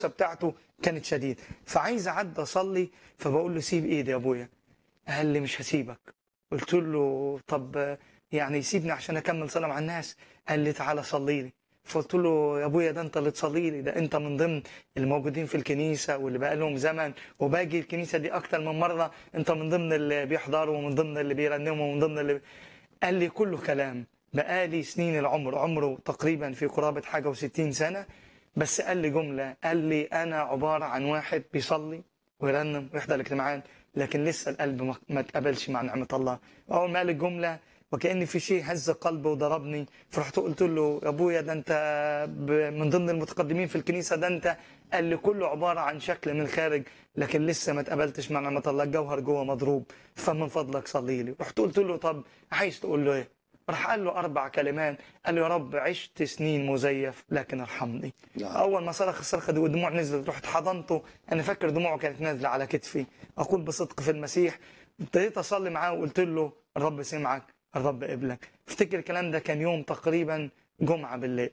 بتاعته كانت شديد فعايز اعدي اصلي فبقول له سيب ايدي يا ابويا قال لي مش هسيبك قلت له طب يعني سيبني عشان اكمل صلاه مع الناس قال لي تعالى صلي لي فقلت له يا ابويا ده انت اللي تصلي لي ده انت من ضمن الموجودين في الكنيسه واللي بقى لهم زمن وباجي الكنيسه دي اكتر من مره انت من ضمن اللي بيحضروا ومن ضمن اللي بيرنموا ومن ضمن اللي قال لي كله كلام بقالي سنين العمر عمره تقريبا في قرابه حاجه وستين سنه بس قال لي جمله قال لي انا عباره عن واحد بيصلي ويرنم ويحضر الاجتماعات لكن لسه القلب ما- ما اتقبلش مع نعمه الله اول ما قال الجمله وكأن في شيء هز قلبي وضربني فرحت قلت له يا ابويا ده انت ب- من ضمن المتقدمين في الكنيسه ده انت قال لي كله عباره عن شكل من الخارج لكن لسه ما اتقبلتش مع نعمه الله الجوهر جوه مضروب فمن فضلك صلي لي رحت قلت له طب عايز تقول له ايه راح قال له اربع كلمات قال له يا رب عشت سنين مزيف لكن ارحمني نعم. اول ما صرخ الصرخه دي والدموع نزلت رحت حضنته انا فاكر دموعه كانت نازله على كتفي اقول بصدق في المسيح ابتديت اصلي معاه وقلت له الرب سمعك الرب قبلك افتكر الكلام ده كان يوم تقريبا جمعه بالليل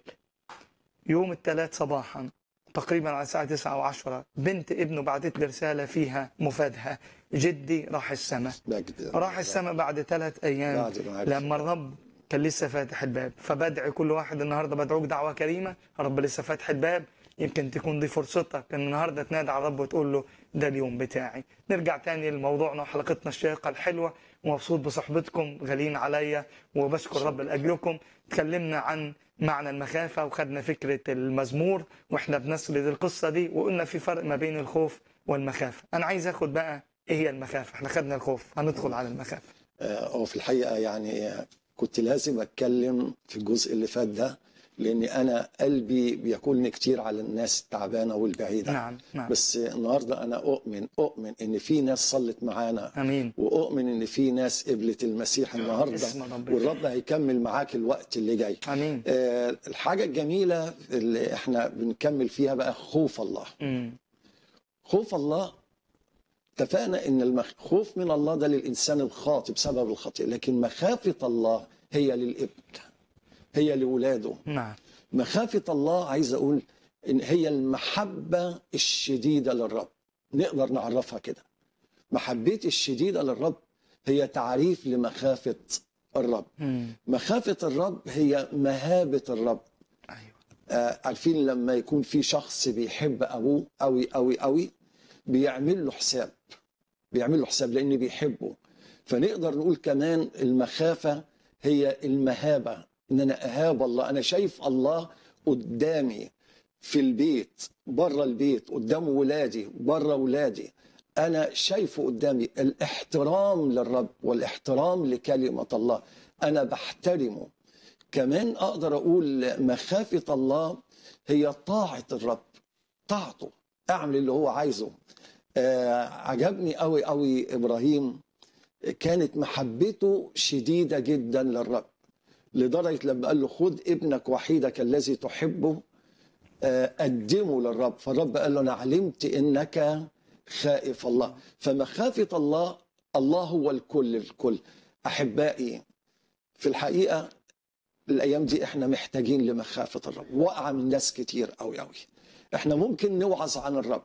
يوم الثلاث صباحا تقريبا على الساعه 9 و10 بنت ابنه بعتت لي رساله فيها مفادها جدي راح السماء مجد راح السماء بعد ثلاث ايام بعد ما عرف. لما الرب كان لسه فاتح الباب فبدعي كل واحد النهارده بدعوك دعوه كريمه الرب لسه فاتح الباب يمكن تكون دي فرصتك ان النهارده تنادي على الرب وتقول له ده اليوم بتاعي نرجع تاني لموضوعنا وحلقتنا الشيقه الحلوه ومبسوط بصحبتكم غاليين عليا وبشكر رب لاجلكم تكلمنا عن معنى المخافه وخدنا فكره المزمور واحنا بنسرد القصه دي وقلنا في فرق ما بين الخوف والمخافه انا عايز اخد بقى ايه هي المخافه احنا خدنا الخوف هندخل على المخافه آه، هو في الحقيقة يعني آه، كنت لازم أتكلم في الجزء اللي فات ده لأن أنا قلبي بياكلني كتير على الناس التعبانة والبعيدة نعم نعم بس النهاردة أنا أؤمن أؤمن إن في ناس صلت معانا امين وأؤمن إن في ناس قبلت المسيح النهاردة اسم ربنا. والرب هيكمل معاك الوقت اللي جاي امين آه، الحاجة الجميلة اللي احنا بنكمل فيها بقى خوف الله امم خوف الله اتفقنا ان الخوف من الله ده للانسان الخاطئ بسبب الخطيئه لكن مخافه الله هي للابن هي لاولاده نعم مخافه الله عايز اقول ان هي المحبه الشديده للرب نقدر نعرفها كده محبتي الشديده للرب هي تعريف لمخافه الرب امم مخافه الرب هي مهابه الرب ايوه آه، عارفين لما يكون في شخص بيحب ابوه قوي قوي قوي بيعمل له حساب بيعمل له حساب لان بيحبه فنقدر نقول كمان المخافه هي المهابه ان انا اهاب الله انا شايف الله قدامي في البيت بره البيت قدام ولادي بره ولادي انا شايفه قدامي الاحترام للرب والاحترام لكلمه الله انا بحترمه كمان اقدر اقول مخافه الله هي طاعه الرب طاعته اعمل اللي هو عايزه آه عجبني قوي قوي ابراهيم كانت محبته شديده جدا للرب لدرجه لما قال له خذ ابنك وحيدك الذي تحبه آه، قدمه للرب فالرب قال له انا علمت انك خائف الله فمخافه الله الله هو الكل الكل احبائي في الحقيقه الايام دي احنا محتاجين لمخافه الرب وقع من ناس كتير قوي قوي احنا ممكن نوعظ عن الرب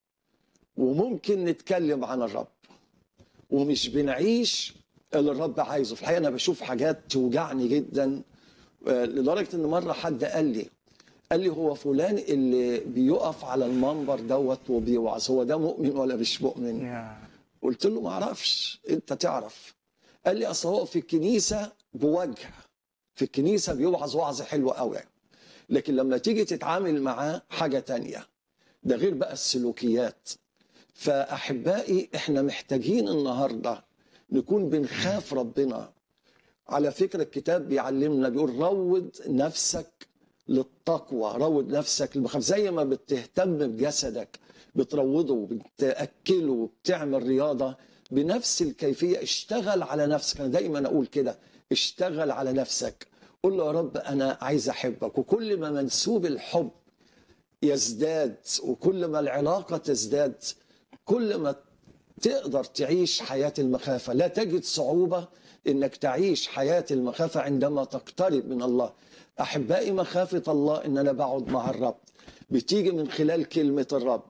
وممكن نتكلم عن الرب ومش بنعيش اللي الرب عايزه في الحقيقه انا بشوف حاجات توجعني جدا آه، لدرجه ان مره حد قال لي قال لي هو فلان اللي بيقف على المنبر دوت وبيوعظ هو ده مؤمن ولا مش مؤمن يا قلت له ما اعرفش انت تعرف قال لي اصل هو في الكنيسه بوجه في الكنيسه بيوعظ وعظ حلو قوي لكن لما تيجي تتعامل معاه حاجه تانية ده غير بقى السلوكيات فاحبائي احنا محتاجين النهارده نكون بنخاف ربنا على فكره الكتاب بيعلمنا بيقول روض نفسك للتقوى روض نفسك للمخاف زي ما بتهتم بجسدك بتروضه وبتاكله وبتعمل رياضه بنفس الكيفيه اشتغل على نفسك انا دايما اقول كده اشتغل على نفسك قول له يا رب انا عايز احبك وكل ما منسوب الحب يزداد وكل ما العلاقه تزداد كل ما تقدر تعيش حياة المخافة لا تجد صعوبة انك تعيش حياة المخافة عندما تقترب من الله احبائي مخافة الله ان انا بقعد مع الرب بتيجي من خلال كلمة الرب